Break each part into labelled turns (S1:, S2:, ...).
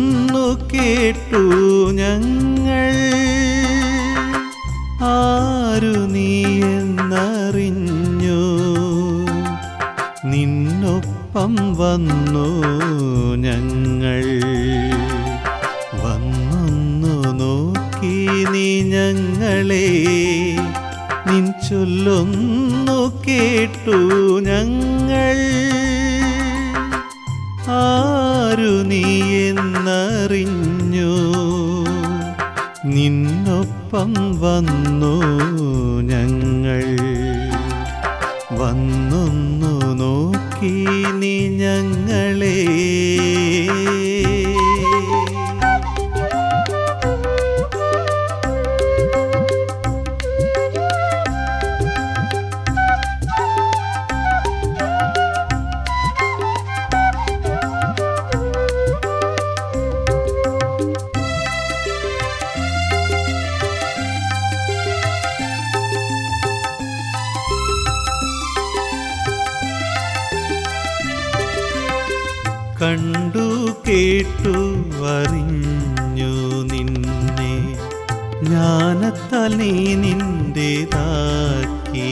S1: ചൊല്ലുന്നു കേട്ടു ഞങ്ങൾ ആരു നീ എന്നറിഞ്ഞു നിന്നൊപ്പം വന്നു ഞങ്ങൾ വന്നൊന്നു നോക്കി നീ ഞങ്ങളെ നിൻ ചൊല്ലൊന്നു കേട്ടു ഞങ്ങൾ ആരു നീ എന്നറിഞ്ഞു നിന്നൊപ്പം വന്നു ഞങ്ങൾ വന്നൊന്നു നോക്കി നീ ഞങ്ങളെ കണ്ടു കേട്ടു അറിഞ്ഞു നിന്നെ ജ്ഞാനത്താൽ നീ നിന്റേതാക്കി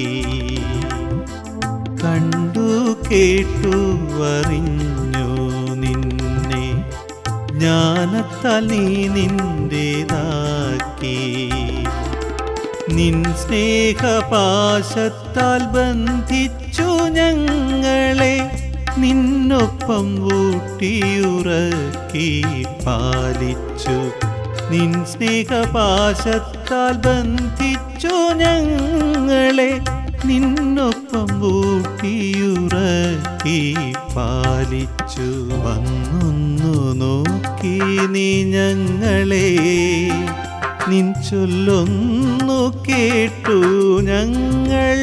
S1: കണ്ടു കേട്ടു അറിഞ്ഞു നിന്നെ ജ്ഞാനത്താൽ നീ നിന്റേതാക്കി നിൻ സ്നേഹപാശത്താൽ ബന്ധിച്ചു ഞങ്ങളെ നിന്നൊപ്പം ഊട്ടിയുറക്കി പാലിച്ചു നിൻ സ്നേഹപാശത്താൽ ബന്ധിച്ചു ഞങ്ങളെ നിന്നൊപ്പം ഊട്ടിയുറക്കി പാലിച്ചു വന്നൊന്നു നോക്കി നീ ഞങ്ങളെ നിൻ ചൊല്ലൊന്നു കേട്ടു ഞങ്ങൾ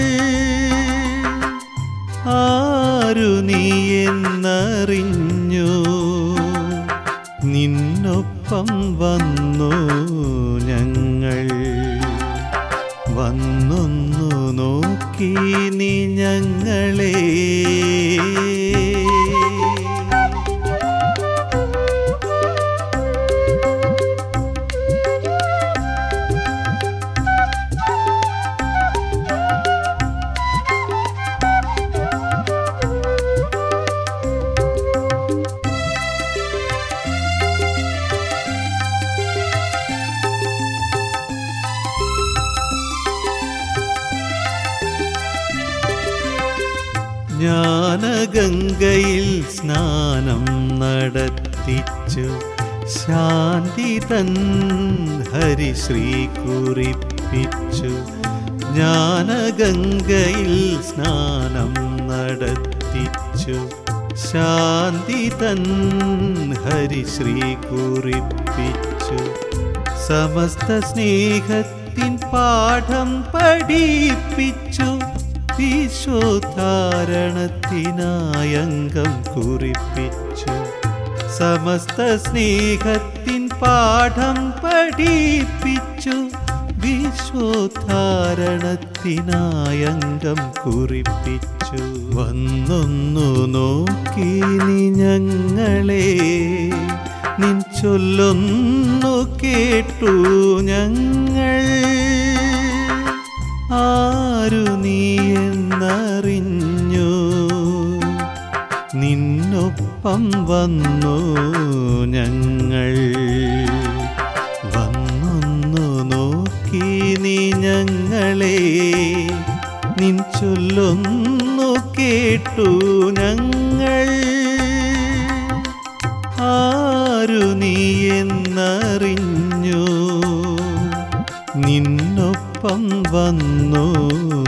S1: ആരു നീ എന്നറിഞ്ഞു നിന്നൊപ്പം വന്നു ഞങ്ങൾ വന്നൊന്നു നോക്കി നീ ഞങ്ങളെ ജ്ഞാനഗംഗയിൽ സ്നാനം നടത്തിച്ചു ശാന്തി തൻ ഹരിശ്രീ കുറിപ്പിച്ചു ജ്ഞാനഗംഗയിൽ സ്നാനം നടത്തിച്ചു ശാന്തി തൻ ഹരിശ്രീ കുറിപ്പിച്ചു സമസ്ത സ്നേഹത്തിൻ പാഠം പഠിപ്പിച്ചു ഈശോധാരണത്തിനായംഗം കുറിപ്പിച്ചു സമസ്ത സ്നേഹത്തിൻ പാഠം പഠിപ്പിച്ചു വിശ്വധാരണത്തിനായംഗം കുറിപ്പിച്ചു വന്നൊന്നു നോക്കി നീ ഞങ്ങളെ നിൻ ചൊല്ലൊന്നു കേട്ടു ഞങ്ങൾ ആരു നീ എന്നറിഞ്ഞു നിന്നൊപ്പം വന്നു ഞങ്ങൾ വന്നൊന്നു നോക്കി നീ ഞങ്ങളെ നിൻ ചൊല്ലൊന്നു കേട്ടു ഞങ്ങൾ ആരു നീ എന്നറിഞ്ഞു നിന്നൊപ്പം വന്നു